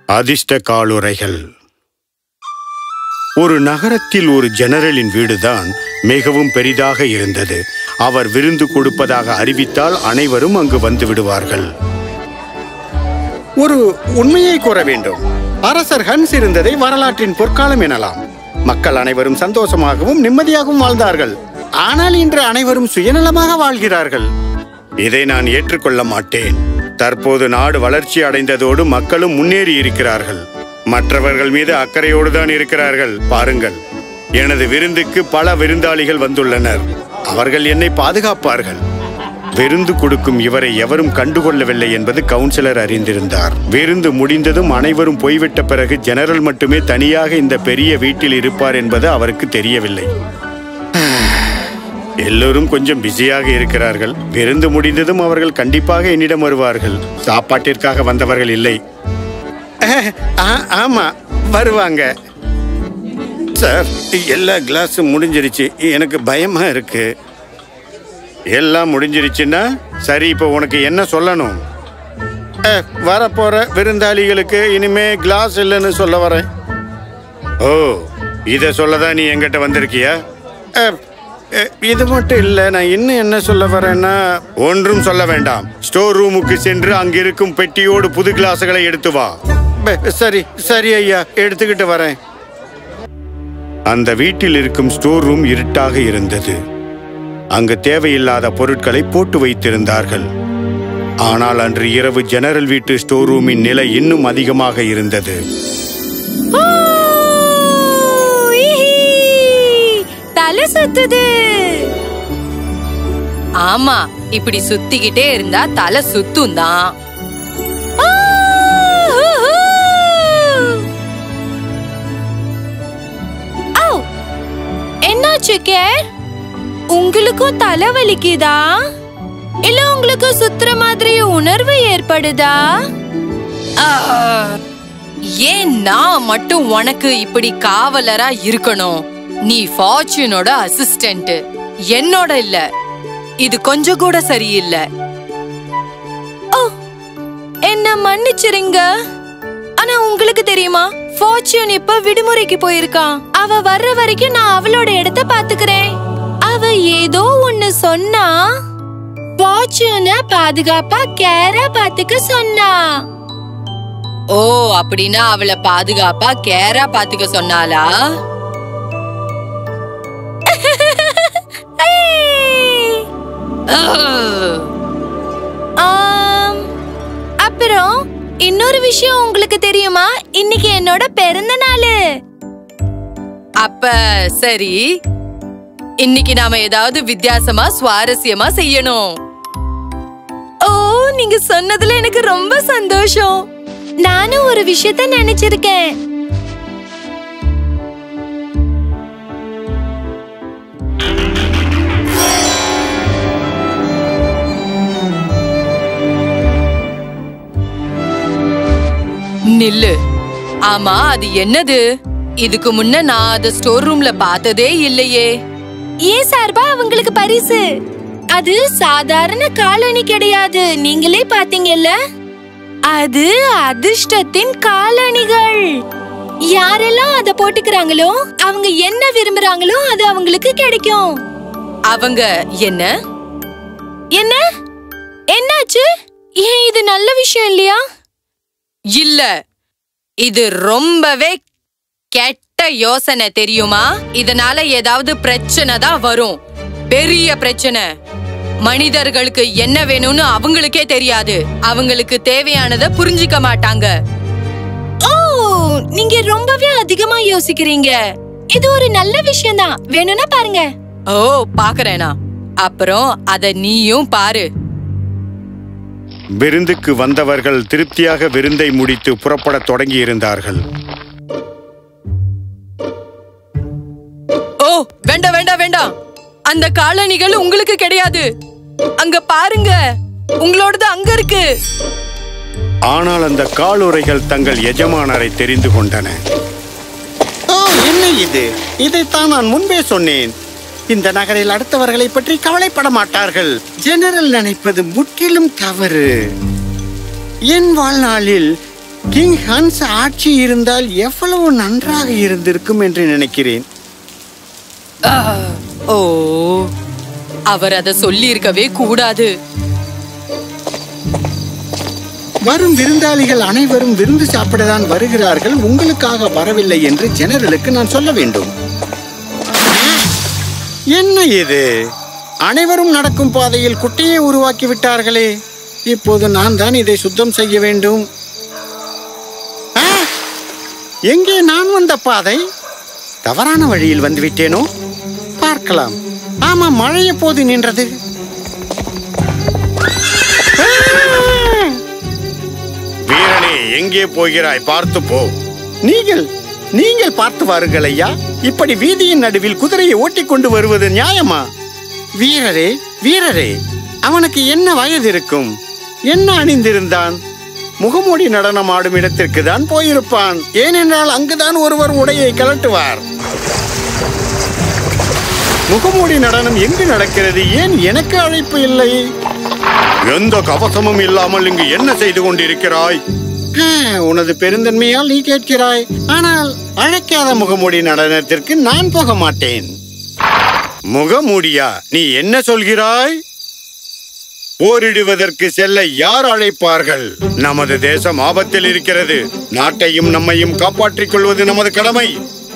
அதிர்ஷ்ட காலுரைகள் ஒரு நகரத்தில் ஒரு ஜெனரலின் வீடுதான் மிகவும் பெரிதாக இருந்தது அவர் விருந்து கொடுப்பதாக அறிவித்தால் அனைவரும் அங்கு வந்து விடுவார்கள் ஒரு உண்மையை கூற வேண்டும் அரசர் ஹன்ஸ் இருந்ததை வரலாற்றின் பொற்காலம் எனலாம் மக்கள் அனைவரும் சந்தோஷமாகவும் நிம்மதியாகவும் வாழ்ந்தார்கள் ஆனால் இன்று அனைவரும் சுயநலமாக வாழ்கிறார்கள் இதை நான் ஏற்றுக்கொள்ள மாட்டேன் தற்போது நாடு வளர்ச்சி அடைந்ததோடு மக்களும் முன்னேறி இருக்கிறார்கள் மற்றவர்கள் மீது அக்கறையோடு தான் இருக்கிறார்கள் பாருங்கள் எனது விருந்துக்கு பல விருந்தாளிகள் வந்துள்ளனர் அவர்கள் என்னை பாதுகாப்பார்கள் விருந்து கொடுக்கும் இவரை எவரும் கண்டுகொள்ளவில்லை என்பது கவுன்சிலர் அறிந்திருந்தார் விருந்து முடிந்ததும் அனைவரும் போய்விட்ட பிறகு ஜெனரல் மட்டுமே தனியாக இந்த பெரிய வீட்டில் இருப்பார் என்பது அவருக்கு தெரியவில்லை எல்லோரும் கொஞ்சம் பிஸியாக இருக்கிறார்கள் விருந்து முடிந்ததும் அவர்கள் கண்டிப்பாக என்னிடம் வருவார்கள் சாப்பாட்டிற்காக வந்தவர்கள் இல்லை அஹ், ஆ- ஆமா வருவாங்க சார் எல்லா கிளாஸும் முடிஞ்சிருச்சு எனக்கு பயமா இருக்கு எல்லாம் முடிஞ்சிருச்சுன்னா சரி இப்போ உனக்கு என்ன சொல்லணும் அஹ், வரப்போற விருந்தாளிகளுக்கு இனிமே கிளாஸ் இல்லைன்னு சொல்ல வரேன் ஓ இத சொல்லதான் நீ என்கிட்ட வந்திருக்கியா அஹ், அஹ், இது மட்டும் இல்ல நான் இன்னும் என்ன சொல்ல வரேன்னா ஒன்றும் சொல்ல வேண்டாம் ஸ்டோர் ரூமுக்கு சென்று அங்கிருக்கும் பெட்டியோடு புது கிளாஸுகளை எடுத்து வா ப- சரி சரி ஐயா எடுத்துக்கிட்டு வரேன் அந்த வீட்டில் இருக்கும் ஸ்டோர் ரூம் இருட்டாக இருந்தது அங்கு தேவையில்லாத பொருட்களை போட்டு வைத்திருந்தார்கள் ஆனால் அன்று இரவு ஜெனரல் வீட்டு ஸ்டோர் ரூமின் நிலை இன்னும் அதிகமாக இருந்தது தலை சுத்துது ஆமா இப்படி சுத்திக்கிட்டே இருந்தா தலை சுத்தும் தான் என்னாச்சு கேர் உங்களுக்கும் தலை வலிக்குதா இல்ல உங்களுக்கு சுத்துற மாதிரி உணர்வு ஏற்படுதா ஆ, ஏன் நான் மட்டும் உனக்கு இப்படி காவலரா இருக்கணும் நீ ஃபார்ச்சூனோட அசிஸ்டன்ட் என்னோட இல்ல இது கொஞ்சம் கூட சரியில்லை ஓ என்ன மன்னிச்சிருங்க ஆனா உங்களுக்கு தெரியுமா ஃபார்ச்சூன் இப்ப விடுமுறைக்கு போயிருக்கான் அவ வர்ற வரைக்கும் நான் அவளோட இடத்த பாத்துக்கிறேன் அவ ஏதோ ஒண்ணு சொன்னா ஃபார்ச்சூன பாதுகாப்பா கேரா பாத்துக்க சொன்னா ஓ அப்படின்னா அவளை பாதுகாப்பா கேரா பாத்துக்க சொன்னாளா ஆம். அப்புறம் இன்னொரு விஷயம் உங்களுக்கு தெரியுமா இன்னைக்கு என்னோட பிறந்த நாள் அப்ப சரி இன்னைக்கு நாம ஏதாவது வித்தியாசமா சுவாரஸ்யமா செய்யணும் ஓ நீங்க சொன்னதுல எனக்கு ரொம்ப சந்தோஷம் நானும் ஒரு விஷயத்த நினைச்சிருக்கேன் நில்லு ஆமா அது என்னது இதுக்கு முன்ன நான் அத ஸ்டோர் ரூம்ல பார்த்ததே இல்லையே ஏன் சார்பா அவங்களுக்கு பரிசு அது சாதாரண காலணி கிடையாது நீங்களே பாத்தீங்கல்ல அது அதிர்ஷ்டத்தின் காலணிகள் யாரெல்லாம் அத போட்டுக்கிறாங்களோ அவங்க என்ன விரும்புறாங்களோ அது அவங்களுக்கு கிடைக்கும் அவங்க என்ன என்ன என்னாச்சு ஏன் இது நல்ல விஷயம் இல்லையா இல்ல இது ரொம்பவே கெட்ட யோசனை தெரியுமா இதனால ஏதாவது பிரச்சனை தான் வரும் பெரிய பிரச்சனை மனிதர்களுக்கு என்ன வேணும்னு அவங்களுக்கே தெரியாது அவங்களுக்கு தேவையானத புரிஞ்சுக்க மாட்டாங்க ஓ நீங்க ரொம்பவே அதிகமா யோசிக்கிறீங்க இது ஒரு நல்ல விஷயம் தான் வேணும்னா பாருங்க ஓ பாக்குறேனா அப்புறம் அத நீயும் பாரு விருந்துக்கு வந்தவர்கள் திருப்தியாக விருந்தை முடித்து புறப்படத் தொடங்கி இருந்தார்கள் ஓ வேண்டாம் வேண்டாம் வேண்டாம் அந்த காலணிகள் உங்களுக்கு கிடையாது அங்க பாருங்க உங்களோடது அங்க இருக்கு ஆனால் அந்த காலுறைகள் தங்கள் எஜமானரை தெரிந்து கொண்டன ஓ என்ன இது இதைத்தான் நான் முன்பே சொன்னேன் இந்த நகரில் அடுத்தவர்களை பற்றி கவலைப்பட மாட்டார்கள் ஜெனரல் நினைப்பது முற்றிலும் தவறு என் வாழ்நாளில் கிங் ஹன்ஸ் ஆட்சி இருந்தால் எவ்வளவு நன்றாக இருந்திருக்கும் என்று நினைக்கிறேன் ஓ அவர் அதை சொல்லி இருக்கவே கூடாது வரும் விருந்தாளிகள் அனைவரும் விருந்து சாப்பிடதான் வருகிறார்கள் உங்களுக்காக வரவில்லை என்று ஜெனரலுக்கு நான் சொல்ல வேண்டும் என்ன இது அனைவரும் நடக்கும் பாதையில் குட்டையை உருவாக்கி விட்டார்களே இப்போது நான் தான் இதை சுத்தம் செய்ய வேண்டும் ஆ! எங்கே நான் வந்த பாதை தவறான வழியில் வந்துவிட்டேனோ பார்க்கலாம் ஆமா மழை எப்போது நின்றது ஆ! வீரனே எங்கே போகிறாய் பார்த்து போ நீங்கள் நீங்கள் பார்த்து வாருங்கள் ஐயா இப்படி வீதியின் நடுவில் குதிரையை ஓட்டிக் கொண்டு வருவது நியாயமா வீரரே வீரரே அவனுக்கு என்ன வயது இருக்கும் என்ன அணிந்திருந்தான் முகமூடி நடனம் ஆடும் இடத்திற்கு தான் போயிருப்பான் ஏனென்றால் அங்குதான் ஒருவர் உடையை கலட்டுவார் முகமூடி நடனம் எங்கு நடக்கிறது ஏன் எனக்கு அழைப்பு இல்லை எந்த கவசமும் இல்லாமல் இங்கு என்ன செய்து கொண்டிருக்கிறாய் ஆ, உனது பெருந்தன்மையால் நீ கேட்கிறாய் ஆனால் அழைக்காத முகமூடி நடனத்திற்கு நான் போக மாட்டேன் முகமூடியா நீ என்ன சொல்கிறாய் போரிடுவதற்கு செல்ல யார் அழைப்பார்கள் நமது தேசம் ஆபத்தில் இருக்கிறது நாட்டையும் நம்மையும் காப்பாற்றிக் கொள்வது நமது கடமை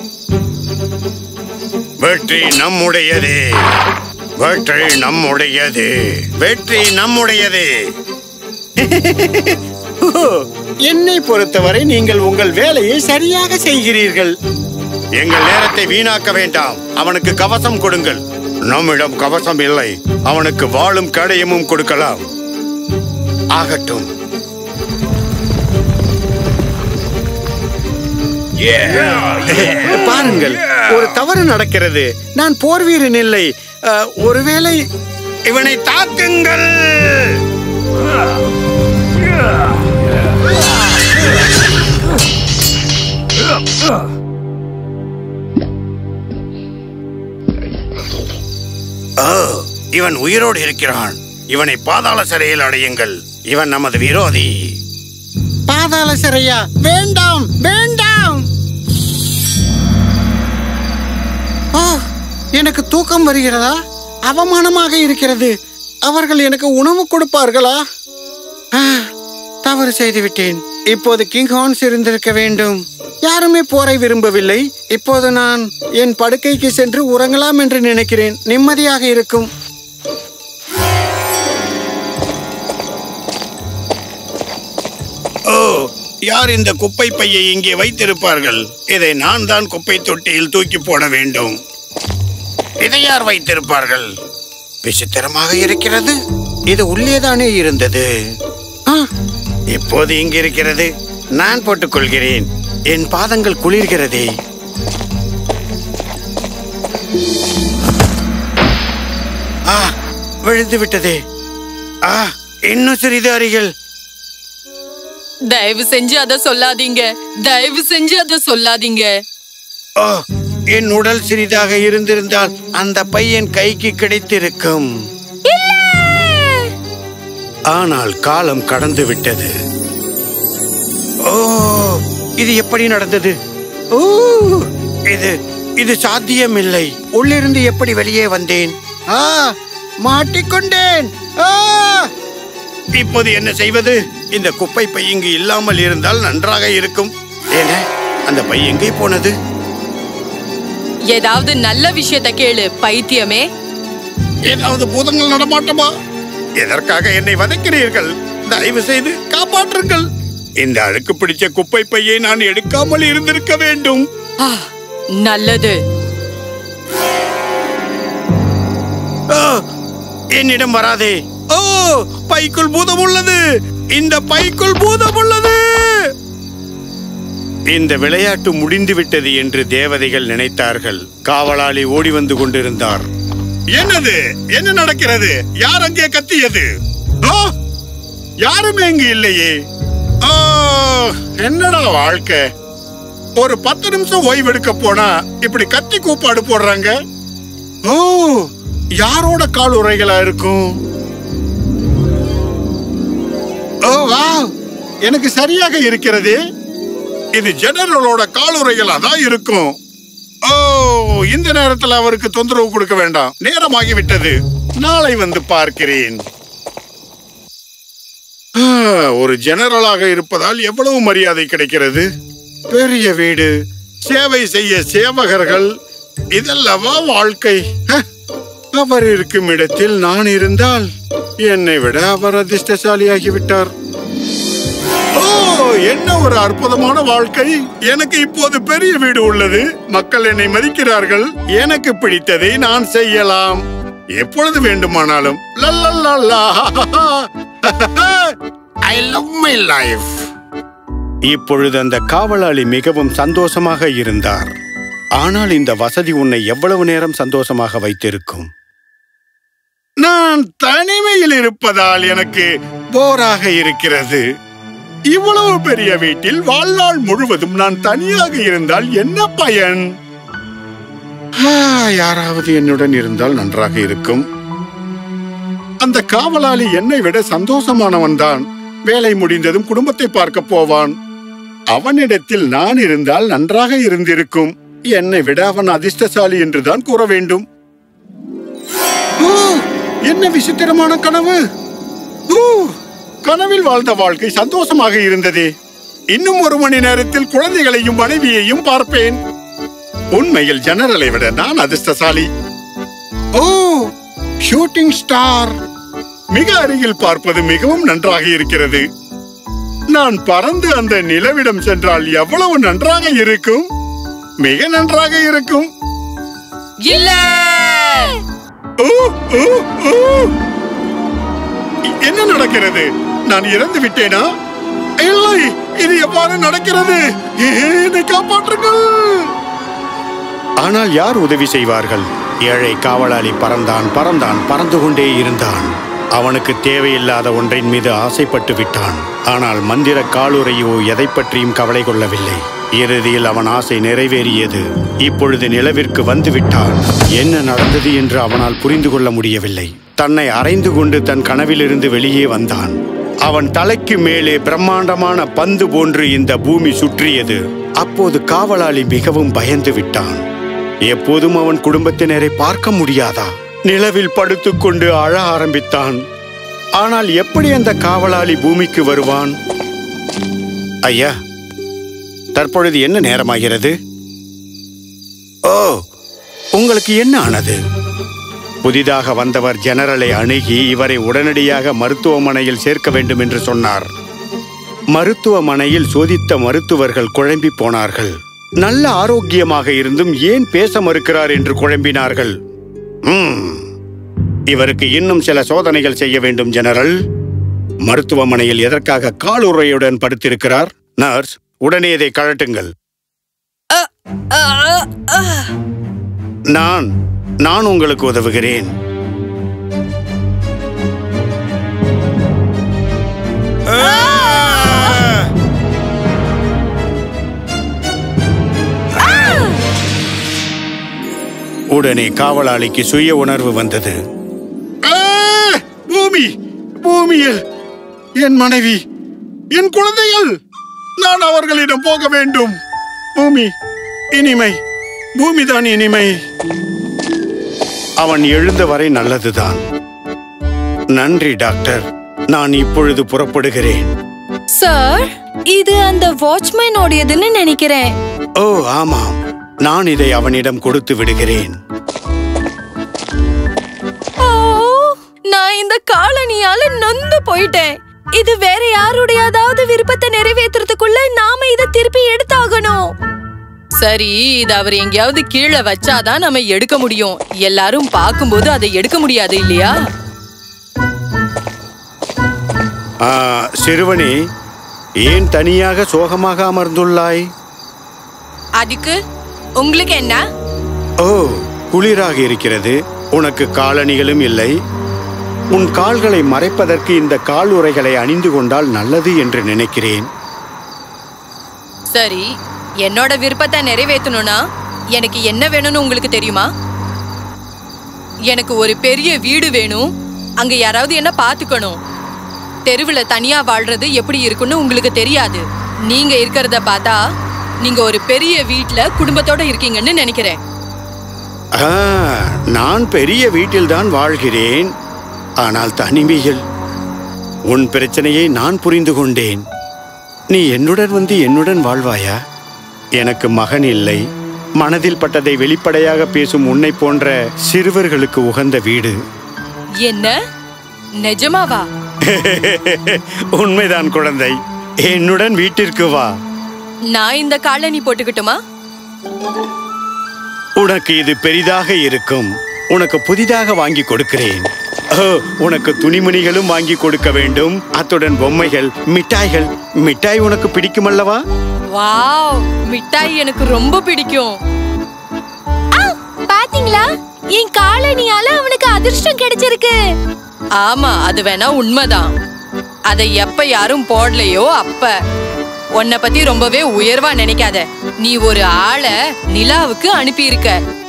வெற்றி நம்முடையது வெற்றி நம்முடையது வெற்றி நம்முடையது ஓ, என்னை பொறுத்தவரை நீங்கள் உங்கள் வேலையை சரியாக செய்கிறீர்கள் எங்கள் நேரத்தை வீணாக்க வேண்டாம் அவனுக்கு கவசம் கொடுங்கள் நம்மிடம் கவசம் இல்லை அவனுக்கு வாளும் கடையமும் கொடுக்கலாம் ஆகட்டும் பாருங்கள் ஒரு தவறு நடக்கிறது நான் போர் வீரன் இல்லை அ, ஒருவேளை இவனை தாக்குங்கள் ஓ, இவன் உயிரோடு இருக்கிறான் இவனை பாதாள சிறையில் அடையுங்கள் இவன் நமது விரோதி பாதாள சிறையா வேண்டாம் வேண்டாம் ஓ எனக்கு தூக்கம் வருகிறதா அவமானமாக இருக்கிறது அவர்கள் எனக்கு உணவு கொடுப்பார்களா ஆ, தவறு செய்து விட்டேன் இப்போது கிங் ஹார்ன்ஸ் இருந்திருக்க வேண்டும் யாருமே போரை விரும்பவில்லை இப்போது நான் என் படுக்கைக்கு சென்று உறங்கலாம் என்று நினைக்கிறேன் நிம்மதியாக இருக்கும் ஓ யார் இந்த குப்பை பையை இங்கே வைத்திருப்பார்கள் இதை நான் தான் குப்பை தொட்டியில் தூக்கி போட வேண்டும் இதை யார் வைத்திருப்பார்கள் விசித்திரமாக இருக்கிறது இது உள்ளேதானே இருந்தது ஆ, இப்போது இங்கு இருக்கிறது நான் போட்டுக்கொள்கிறேன் என் பாதங்கள் குளிர்கிறதே ஆ விழுந்து விட்டதே ஆ இன்னும் சிறிது அருகில் தயவு செஞ்சு அதை சொல்லாதீங்க தயவு செஞ்சு அதை சொல்லாதீங்க ஓ என் உடல் சிறிதாக இருந்திருந்தால் அந்த பையன் கைக்கு கிடைத்திருக்கும் ஆனால் காலம் கடந்து விட்டது ஓ இது எப்படி நடந்தது ஓ இது இது சாத்தியமில்லை உள்ளிருந்து எப்படி வெளியே வந்தேன் ஆ மாட்டிக்கொண்டேன் ஆ இப்போது என்ன செய்வது இந்த குப்பை பை இங்கு இல்லாமல் இருந்தால் நன்றாக இருக்கும் என்ன அந்த பை எங்கே போனது ஏதாவது நல்ல விஷயத்த கேளு பைத்தியமே ஏதாவது பூதங்கள் நடமாட்டமா எதற்காக என்னை வதைக்கிறீர்கள் தயவு செய்து காப்பாற்றுங்கள் இந்த அழுக்கு பிடிச்ச குப்பை பையை நான் எடுக்காமல் இருந்திருக்க வேண்டும் ஆ, நல்லது ஆ, என்னிடம் வராதே ஓ பைக்குள் பூதம் உள்ளது இந்த பைக்குள் பூதம் உள்ளது இந்த விளையாட்டு முடிந்து விட்டது என்று தேவதைகள் நினைத்தார்கள் காவலாளி ஓடி வந்து கொண்டிருந்தார் என்னது என்ன நடக்கிறது யார் அங்கே கத்தியது ஆ, யாருமே இங்கு இல்லையே ஆ, என்னடா வாழ்க்கை ஒரு பத்து நிமிஷம் ஓய்வெடுக்க போனா இப்படி கத்தி கூப்பாடு போடுறாங்க ஓ யாரோட கால் உரைகளா இருக்கும் ஓ வா எனக்கு சரியாக இருக்கிறதே இது ஜெனரலோட காலுறைகளா தான் இருக்கும் ஓ இந்த நேரத்தில் அவருக்கு தொந்தரவு கொடுக்க வேண்டாம் நேரமாகிவிட்டது நாளை வந்து பார்க்கிறேன் ஆ, ஒரு ஜெனரலாக இருப்பதால் எவ்வளவு மரியாதை கிடைக்கிறது பெரிய வீடு சேவை செய்ய சேவகர்கள் இதல்லவா வாழ்க்கை ஹ, அவர் இருக்கும் இடத்தில் நான் இருந்தால் என்னை விட அவர் அதிர்ஷ்டசாலியாகிவிட்டார் ஓ என்ன ஒரு அற்புதமான வாழ்க்கை எனக்கு இப்போது பெரிய வீடு உள்ளது மக்கள் என்னை மதிக்கிறார்கள் எனக்கு பிடித்ததை நான் செய்யலாம் எப்பொழுது வேண்டுமானாலும் லல்லல்லா ஐ லவ் மை லைஃப் இப்பொழுது அந்த காவலாளி மிகவும் சந்தோஷமாக இருந்தார் ஆனால் இந்த வசதி உன்னை எவ்வளவு நேரம் சந்தோஷமாக வைத்திருக்கும் நான் தனிமையில் இருப்பதால் எனக்கு போராக இருக்கிறது இவ்வளவு பெரிய வீட்டில் வாழ்நாள் முழுவதும் நான் தனியாக இருந்தால் என்ன பயன் ஆ, யாராவது என்னுடன் இருந்தால் நன்றாக இருக்கும் அந்த காவலாளி என்னை விட சந்தோஷமானவன் தான் வேலை முடிந்ததும் குடும்பத்தை பார்க்க போவான் அவனிடத்தில் நான் இருந்தால் நன்றாக இருந்திருக்கும் என்னை விட அவன் அதிர்ஷ்டசாலி என்றுதான் கூற வேண்டும் ஓ, என்ன விசித்திரமான கனவு ஓ, கனவில் வாழ்ந்த வாழ்க்கை சந்தோஷமாக இருந்ததே இன்னும் ஒரு மணி நேரத்தில் குழந்தைகளையும் மனைவியையும் பார்ப்பேன் உண்மையில் ஜெனரலை விட நான் அதிர்ஷ்டசாலி ஓ ஷூட்டிங் ஸ்டார் மிக அருகில் பார்ப்பது மிகவும் நன்றாக இருக்கிறது நான் பறந்து அந்த நிலவிடம் சென்றால் எவ்வளவு நன்றாக இருக்கும் மிக நன்றாக இருக்கும் இல்ல ஓ, ஓ, ஓ. என்ன நடக்கிறது நான் இறந்து விட்டேனா இல்லை இது எவ்வாறு நடக்கிறது என்னை காப்பாற்றுங்கள் ஆனால் யார் உதவி செய்வார்கள் ஏழை காவலாளி பறந்தான் பறந்தான் பறந்து கொண்டே இருந்தான் அவனுக்கு தேவையில்லாத ஒன்றின் மீது ஆசைப்பட்டு விட்டான் ஆனால் மந்திர காலுரையோ எதை பற்றியும் கவலை கொள்ளவில்லை இறுதியில் அவன் ஆசை நிறைவேறியது இப்பொழுது நிலவிற்கு வந்து விட்டான் என்ன நடந்தது என்று அவனால் புரிந்து கொள்ள முடியவில்லை தன்னை அரைந்து கொண்டு தன் கனவிலிருந்து வெளியே வந்தான் அவன் தலைக்கு மேலே பிரம்மாண்டமான பந்து போன்று இந்த பூமி சுற்றியது அப்போது காவலாளி மிகவும் பயந்து விட்டான் எப்போதும் அவன் குடும்பத்தினரை பார்க்க முடியாதா நிலவில் படுத்துக்கொண்டு அழ ஆரம்பித்தான் ஆனால் எப்படி அந்த காவலாளி பூமிக்கு வருவான் ஐயா தற்பொழுது என்ன நேரமாகிறது ஓ உங்களுக்கு என்ன ஆனது புதிதாக வந்தவர் ஜெனரலை அணுகி இவரை உடனடியாக மருத்துவமனையில் சேர்க்க வேண்டும் என்று சொன்னார் மருத்துவமனையில் சோதித்த மருத்துவர்கள் குழம்பி போனார்கள் நல்ல ஆரோக்கியமாக இருந்தும் ஏன் பேச மறுக்கிறார் என்று குழம்பினார்கள் "ம், இவருக்கு இன்னும் சில சோதனைகள் செய்ய வேண்டும் ஜெனரல் மருத்துவமனையில் எதற்காக காலுறையுடன் படுத்திருக்கிறார் நர்ஸ் உடனே இதை கழட்டுங்கள் அ, அ, அ. நான் நான் உங்களுக்கு உதவுகிறேன் உடனே காவலாளிக்கு சுய உணர்வு வந்தது ஆ! பூமி பூமியில் என் மனைவி என் குழந்தைகள் நான் அவர்களிடம் போக வேண்டும் பூமி இனிமை பூமிதான் இனிமை அவன் எழுந்த வரை நல்லதுதான் நன்றி டாக்டர் நான் இப்பொழுது புறப்படுகிறேன் சார் இது அந்த வாட்ச்மேனோடையதுன்னு நினைக்கிறேன் ஓ ஆமாம் நான் இதை அவனிடம் கொடுத்து விடுகிறேன் ஓ நான் இந்த காலனியால நொந்து போயிட்டேன் இது வேற யாருடையாவது விருப்பத்தை நிறைவேத்துறதுக்குள்ள நாம இத திருப்பி எடுத்தாகணும் சரி இது அவர் எங்கேயாவது கீழே வச்சாதான் நம்ம எடுக்க முடியும் எல்லாரும் பார்க்கும்போது அதை எடுக்க முடியாது இல்லையா ஆ, சிறுவனே ஏன் தனியாக சோகமாக அமர்ந்துள்ளாய் அதுக்கு உங்களுக்கு என்ன ஓ குளிராக இருக்கிறது உனக்கு காலணிகளும் இல்லை உன் கால்களை மறைப்பதற்கு இந்த கால் உறைகளை அணிந்து கொண்டால் நல்லது என்று நினைக்கிறேன் சரி என்னோட விருப்பத்தை நிறைவேற்றணும்னா எனக்கு என்ன வேணும்னு உங்களுக்கு தெரியுமா எனக்கு ஒரு பெரிய வீடு வேணும் அங்க யாராவது என்ன பாத்துக்கணும் தெருவுல தனியா வாழ்றது எப்படி இருக்குன்னு உங்களுக்கு தெரியாது நீங்க இருக்கிறத பார்த்தா நீங்க ஒரு பெரிய வீட்ல குடும்பத்தோட இருக்கீங்கன்னு நினைக்கிறேன் ஆ, நான் பெரிய வீட்டில்தான் வாழ்கிறேன் ஆனால் தனிமையில் உன் பிரச்சனையை நான் புரிந்து கொண்டேன் நீ என்னுடன் வந்து என்னுடன் வாழ்வாயா எனக்கு மகன் இல்லை மனதில் பட்டதை வெளிப்படையாக பேசும் உன்னை போன்ற சிறுவர்களுக்கு உகந்த வீடு என்ன நிஜமாவா உண்மைதான் குழந்தை என்னுடன் வீட்டிற்கு வா நான் இந்த காலனி போட்டுக்கிட்டுமா உனக்கு இது பெரிதாக இருக்கும் உனக்கு புதிதாக வாங்கி கொடுக்கிறேன் ஓ, உனக்கு துணிமணிகளும் வாங்கி கொடுக்க வேண்டும் அத்துடன் பொம்மைகள் மிட்டாய்கள் மிட்டாய் உனக்கு பிடிக்குமல்லவா வாவ் மிட்டாய் எனக்கு ரொம்ப பிடிக்கும் பாத்தீங்களா என் காலனியால அவனுக்கு அதிர்ஷ்டம் கிடைச்சிருக்கு ஆமா அது வேணா உண்மைதான் அதை எப்ப யாரும் போடலையோ அப்ப உன்னை பத்தி ரொம்பவே உயர்வா நினைக்காத நீ ஒரு ஆளை நிலாவுக்கு அனுப்பியிருக்க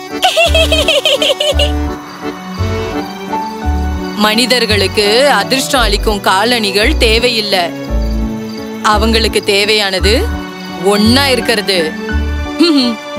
மனிதர்களுக்கு அதிர்ஷ்டம் அளிக்கும் காலணிகள் தேவையில்லை அவங்களுக்கு தேவையானது ஒன்னா இருக்கிறது